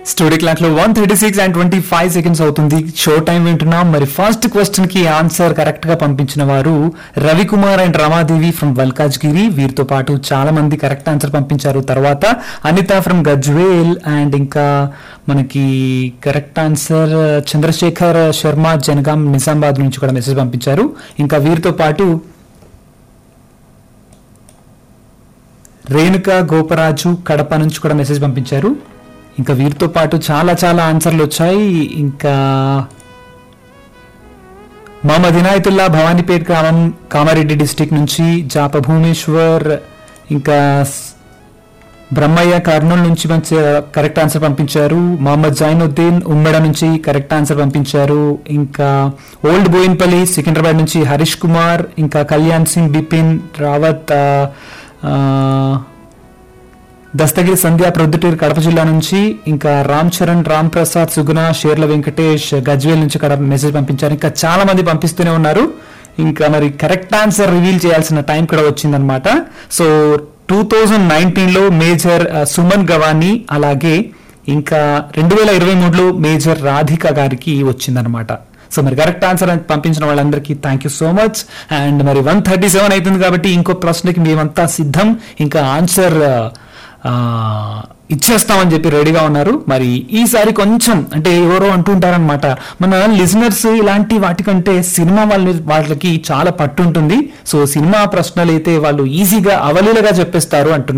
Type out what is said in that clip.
studio clock లో one thirty six and twenty five seconds అవుతుంది show time వింటున్నాం మరి ఫస్ట్ క్వశ్చన్ కి ఆన్సర్ కరెక్ట్ గా పంపించిన వారు రవికుమార్ అండ్ రమాదేవి ఫ్రమ్ వల్కాజ్గిరి వీరితో పాటు చాలా మంది కరెక్ట్ ఆన్సర్ పంపించారు తర్వాత అనిత ఫ్రమ్ గజ్వేల్ అండ్ ఇంకా మనకి కరెక్ట్ ఆన్సర్ చంద్రశేఖర్ శర్మ జనగాం నిజామాబాద్ నుంచి కూడా మెసేజ్ పంపించారు ఇంకా వీరితో పాటు రేణుక గోపరాజు కడప నుంచి కూడా మెసేజ్ పంపించారు ఇంకా వీరితో పాటు చాలా చాలా ఆన్సర్లు వచ్చాయి ఇంకా మహమ్మద్ ఇనాయతుల్లా భవానీపేట్ గ్రామం కామారెడ్డి డిస్టిక్ నుంచి జాప భూమేశ్వర్ ఇంకా స్- బ్రహ్మయ్య కర్నూలు నుంచి మంచి కరెక్ట్ ఆన్సర్ పంపించారు మహమ్మద్ జైనుద్దీన్ ఉమ్మెడ నుంచి కరెక్ట్ ఆన్సర్ పంపించారు ఇంకా ఓల్డ్ బోయిన్పల్లి సికింద్రాబాద్ నుంచి హరీష్ కుమార్ ఇంకా కళ్యాణ్ సింగ్ బిపిన్ రావత్ ఆ, ఆ, దస్తగిరి సంధ్య ప్రొద్దుటూరు కడప జిల్లా నుంచి ఇంకా రామ్ చరణ్ రామ్ ప్రసాద్ సుగుణ షేర్ల వెంకటేష్ గజ్వేల్ నుంచి కూడా మెసేజ్ పంపించారు ఇంకా చాలా మంది పంపిస్తూనే ఉన్నారు ఇంకా మరి కరెక్ట్ ఆన్సర్ రివీల్ చేయాల్సిన టైం కూడా వచ్చిందనమాట సో టూ థౌజండ్ నైన్టీన్ లో మేజర్ ఆ, సుమన్ గవాని అలాగే ఇంకా రెండు వేల ఇరవై మూడులో మేజర్ రాధిక గారికి వచ్చిందనమాట సో మరి కరెక్ట్ ఆన్సర్ పంపించిన వాళ్ళందరికీ thank you so much and మరి వన్ థర్టీ సెవెన్ అవుతుంది కాబట్టి ఇంకో ప్రశ్నకి మేమంతా సిద్ధం ఇంకా ఆన్సర్ ఆ, ఇచ్చేస్తామని చెప్పి రెడీగా ఉన్నారు మరి ఈసారి కొంచెం అంటే ఎవరో అంటుంటారనమాట మన లిజనర్స్ ఇలాంటి వాటికంటే సినిమా వాళ్ళ వాళ్ళకి చాలా పట్టు ఉంటుంది సో సినిమా ప్రశ్నలు అయితే వాళ్ళు ఈజీగా అవలీలగా చెప్పేస్తారు అంటున్నారు